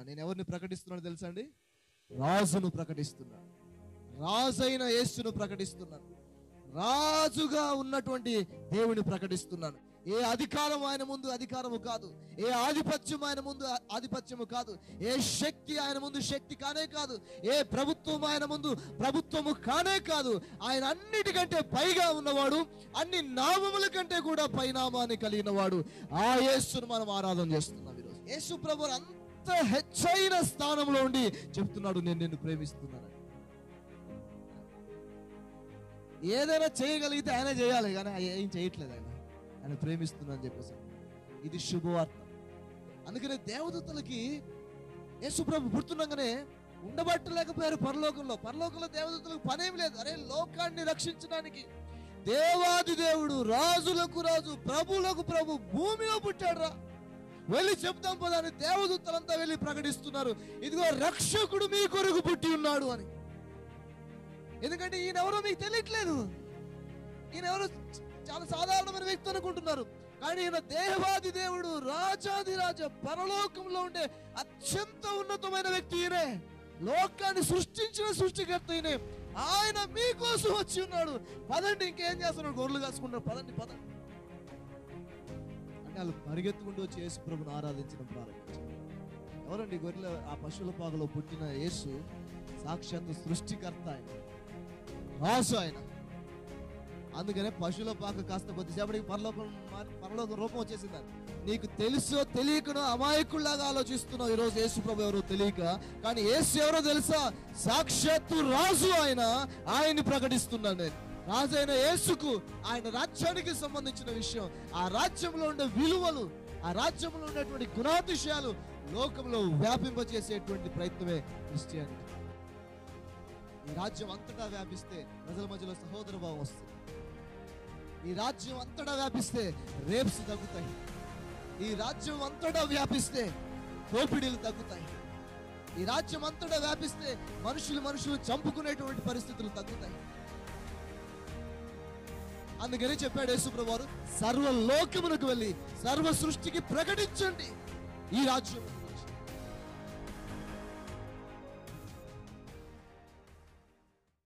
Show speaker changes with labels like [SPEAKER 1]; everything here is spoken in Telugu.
[SPEAKER 1] నేను ఎవరిని ప్రకటిస్తున్నాను తెలుసా అండి రాజును ప్రకటిస్తున్నాను రాజైన యేసును ప్రకటిస్తున్నాను రాజుగా ఉన్నటువంటి దేవుని ప్రకటిస్తున్నాను ఏ అధికారం ఆయన ముందు అధికారము కాదు ఏ ఆధిపత్యం ఆయన ముందు ఆ- ఆధిపత్యము కాదు ఏ శక్తి ఆయన ముందు శక్తి కానే కాదు ఏ ప్రభుత్వం ఆయన ముందు ప్రభుత్వము కానే కాదు ఆయన అన్నిటికంటే పైగా ఉన్నవాడు అన్ని నామముల కంటే కూడా పైనామాన్ని కలిగిన వాడు ఆ యేసును మనం ఆరాధన చేస్తున్నాం ఈరోజు యేసు ప్రభు అంత హెచ్చైన స్థానంలో ఉండి చెప్తున్నాడు నేను నిన్ను ప్రేమిస్తున్నాను ఏదైనా చేయగలిగితే ఆయన చేయాలి కానీ ఆయన ఏం చేయట్లేదు ఆయన ఆయన ప్రేమిస్తున్నా అని చెప్పేసి ఇది శుభవార్త అందుకనే దేవదూతలకి యేసుప్రభు పుడుతుండగానే ఉండబట్టలేకపోయారు పరలోకంలో పరలోకంలో దేవదూతలకు పనేం లేదు అరే లోకాన్ని రక్షించడానికి దేవాది దేవుడు రాజులకు రాజు ప్రభువులకు ప్రభు భూమిలో పుట్టాడు రా వెళ్ళి చెప్తాం పదాన్ని దేవదూతలంతా వెళ్ళి ప్రకటిస్తున్నారు ఇదిగో రక్షకుడు మీ కొరకు పుట్టి ఉన్నాడు అని ఎందుకంటే ఈయన ఎవరో మీకు తెలియట్లేదు ఈయన ఎవరో చ- చాలా సాధారణమైన వ్యక్తి అనుకుంటున్నారు కానీ ఈయన దేవాది దేవుడు రాజాది రాజ పరలోకంలో ఉండే అత్యంత ఉన్నతమైన వ్యక్తి ఈయనే లోకాన్ని సృష్టించిన సృష్టికర్త ఈయనే ఆయన మీకోసం వచ్చి ఉన్నాడు పదండి ఇంకేం చేస్తున్నాడు గొర్రెలు కాసుకుంటారు పదండి పదండి అంటే వాళ్ళు పరిగెత్తుకుంటూ వచ్చి యేసు ప్రభుని ఆరాధించడం ప్రారంభించారు ఎవరండి గొర్రెల ఆ పశువుల పాకలో పుట్టిన యేసు సాక్షాత్తు సృష్టికర్త ఆయన రాసు ఆయన అందుకనే పశువుల పాక కాస్త కొద్దిసేపటికి పరలోకం మారి- పరలోకం రూపం వచ్చేసింది నీకు తెలుసో తెలియకనో అమాయకుల్లాగా ఆలోచిస్తున్నావు ఈరోజు యేసు ప్రభు ఎవరో తెలియక కానీ యేసు ఎవరో తెలుసా సాక్షాత్తు రాజు ఆయన ఆయన్ని ప్రకటిస్తున్నాను నేను రాజు అయిన యేసుకు ఆయన రాజ్యానికి సంబంధించిన విషయం ఆ రాజ్యంలో ఉండే విలువలు ఆ రాజ్యంలో ఉండేటువంటి గుణాతిశయాలు లోకంలో వ్యాపింపజేసేటువంటి ప్రయత్నమే క్రిస్టియానిటీ ఈ రాజ్యం అంతటా వ్యాపిస్తే ప్రజల మధ్యలో సహోదర భావం వస్తుంది ఈ రాజ్యం అంతటా వ్యాపిస్తే రేప్స్ తగ్గుతాయి ఈ రాజ్యం అంతటా వ్యాపిస్తే దోపిడీలు తగ్గుతాయి ఈ రాజ్యం అంతటా వ్యాపిస్తే మనుషులు మనుషులు చంపుకునేటువంటి పరిస్థితులు తగ్గుతాయి అందుకని చెప్పాడు యేసుప్రభు వారు సర్వ లోకమునకు వెళ్ళి సర్వ సృష్టికి ప్రకటించండి ఈ రాజ్యం